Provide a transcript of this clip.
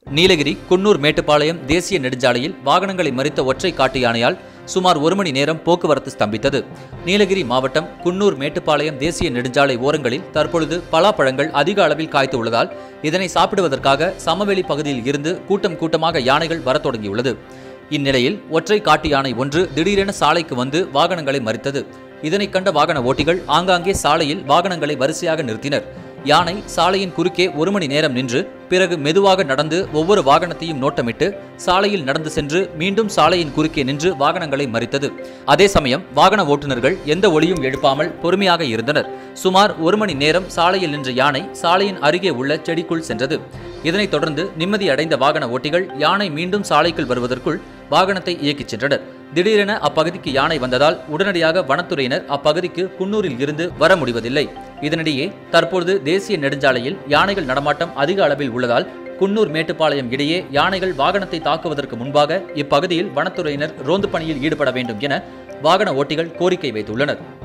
நீலகிரி குன்னூர் மேட்டுப்பாளையம் தேசிய நெடுஞ்சாலையில் வாகனங்களை மறித்த ஒற்றை காட்டு யானையால் சுமார் ஒரு மணி நேரம் போக்குவரத்து ஸ்தம்பித்தது நீலகிரி மாவட்டம் குன்னூர் மேட்டுப்பாளையம் தேசிய நெடுஞ்சாலை ஓரங்களில் தற்பொழுது பலாப்பழங்கள் அதிக அளவில் காய்த்து உள்ளதால் இதனை சாப்பிடுவதற்காக சமவெளி பகுதியில் இருந்து கூட்டம் கூட்டமாக யானைகள் வரத் தொடங்கியுள்ளது இந்நிலையில் ஒற்றை காட்டு யானை ஒன்று திடீரென சாலைக்கு வந்து வாகனங்களை மறித்தது இதனை கண்ட வாகன ஓட்டிகள் ஆங்காங்கே சாலையில் வாகனங்களை வரிசையாக நிறுத்தினர் யானை சாலையின் குறுக்கே ஒரு மணி நேரம் நின்று பிறகு மெதுவாக நடந்து ஒவ்வொரு வாகனத்தையும் நோட்டமிட்டு சாலையில் நடந்து சென்று மீண்டும் சாலையின் குறுக்கே நின்று வாகனங்களை மறித்தது அதே சமயம் வாகன ஓட்டுநர்கள் எந்த ஒளியும் எழுப்பாமல் பொறுமையாக இருந்தனர் சுமார் ஒரு மணி நேரம் சாலையில் நின்ற யானை சாலையின் அருகே உள்ள செடிக்குள் சென்றது இதனைத் தொடர்ந்து நிம்மதி அடைந்த வாகன ஓட்டிகள் யானை மீண்டும் சாலைக்குள் வருவதற்குள் வாகனத்தை இயக்கிச் சென்றனர் திடீரென அப்பகுதிக்கு யானை வந்ததால் உடனடியாக வனத்துறையினர் அப்பகுதிக்கு குன்னூரில் இருந்து வர முடிவதில்லை இதனிடையே தற்பொழுது தேசிய நெடுஞ்சாலையில் யானைகள் நடமாட்டம் அதிக அளவில் உள்ளதால் குன்னூர் மேட்டுப்பாளையம் இடையே யானைகள் வாகனத்தை தாக்குவதற்கு முன்பாக இப்பகுதியில் வனத்துறையினர் ரோந்து பணியில் ஈடுபட வேண்டும் என வாகன ஓட்டிகள் கோரிக்கை வைத்துள்ளனர்